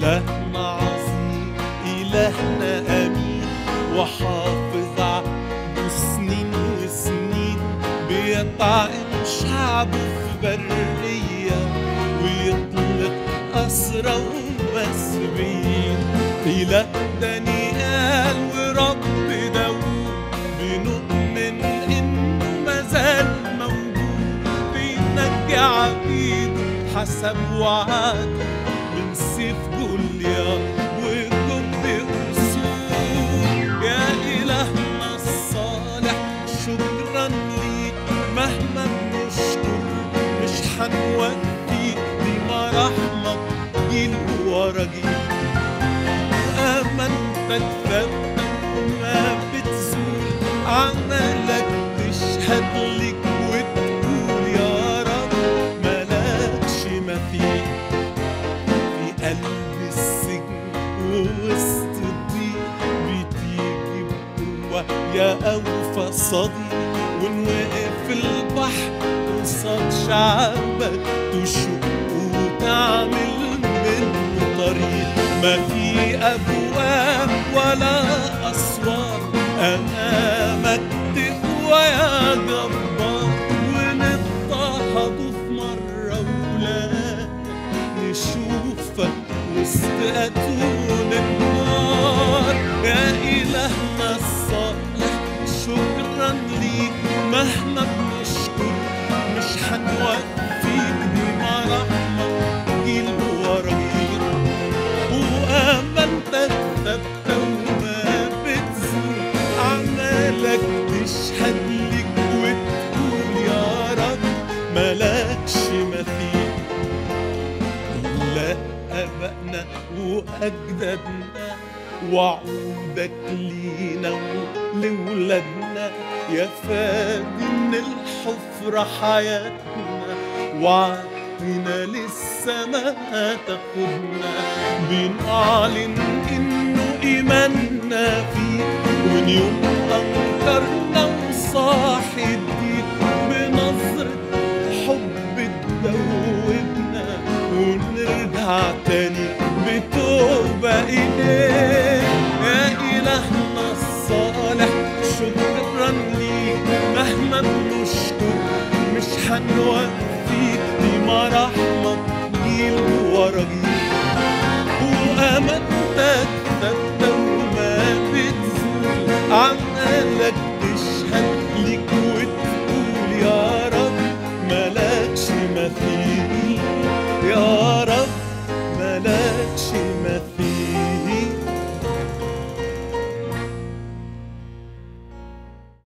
إلهنا عظيم إلهنا أمين وحافظ عبده سنين وسنين بيطعم شعبه في برية ويطلق أسرى ومسبين إله دانيال ورب داوود بنؤمن إنه مازال موجود بينجي عبيده حسب وعده من سيف جولياث وجب أسود يا إلهنا الصالح شكرا ليك مهما بنشكر مش هنوفيك دي مراحمك جيل ورا جيل أمانتك ثابتة وما بتزول عملك تشهد لك وتقول يا رب ملكش مثيل في قلب السجن ووسط الضيق بتيجي بقوة يا أوفى صديق وإن وقف البحر قصاد شعبك تشق وتعمل منه طريق ما في أبواب ولا أسوار أمامك تقوى يا جبار ونضطهدوا في مرة ولا نشوفك وسط أتون النار يا إلهنا الصالح شكرا ليك مهما بنشكر مش هنوفيك بمراحمك جيل ورا جيل وأمانتك ثابتة وما بتزول أعمالك تشهد لك وتقول يا رب ملكش مثيل لا أبائنا وأجدادنا وعودك لينا ولولادنا يا فادي من الحفرة حياتنا وعدنا للسماء تاخدنا بنعلن إنه إيماننا فيك وإن يوم أنكرنا وصاحي الديك بنظرة حب تدوبنا ونرجع تاني بتوبة إليك يا إلهنا الصالح شكرا ليك مهما بنشكر مش هنوفيك دي مراحمك جيل ورا جيل وأمانتك ثابتة وما بتزول عمالك تشهد ليك وتقول يا رب ملكش مثيل يا رب ملكش مثيل